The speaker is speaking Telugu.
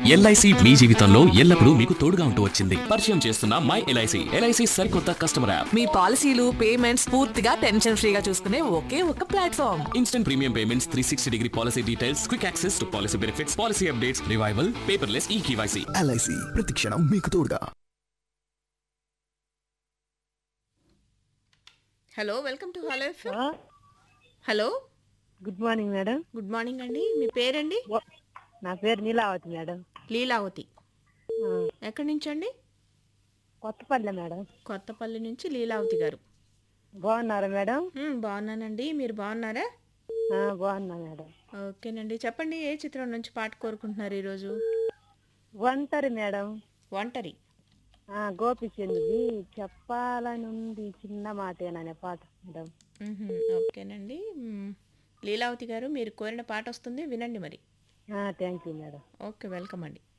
ఎల్ఐసి మీ జీవితంలో ఎల్లప్పుడూ మీకు తోడుగా ఉంటూ వచ్చింది పరిచయం చేస్తున్న మై ఎల్ఐసి ఎల్ఐసి సరికొత్త కస్టమర్ యాప్ మీ పాలసీలు పేమెంట్స్ పూర్తిగా టెన్షన్ ఫ్రీగా చూసుకునే ఒకే ఒక platform instant premium payments three sixty degree policy details quick access to policy benefits policy updates revival paperless e KYC LIC ప్రతిక్షణం మీకు తోడుగా hello welcome to hello hello good morning madam good morning అండి మీ పేరండి నా పేరు నీలావతి మేడం లీలావతి ఆ, ఎక్కడి నుంచి అండి కొత్తపల్లె మేడం కొత్తపల్లి నుంచి లీలావతి గారు బాగున్నారా మేడం మ్మ్, బాగున్నానండి మీరు బాగున్నారా ఆ, బాగున్నా మేడం ఓకేనండి చెప్పండి ఏ చిత్రం నుంచి పాట కోరుకుంటున్నారు ఈరోజు ఒంటరి మేడం ఒంటరి ఆ, గోపిచంద్రుడి చెప్పాలనుంది చిన్న మాటేననే పాట మేడం మ్మ్హ, ఓకేనండి మ్మ్. లీలావతి గారు మీరు కోరిన పాట వస్తుంది వినండి మరి thank you madam okay welcome అండి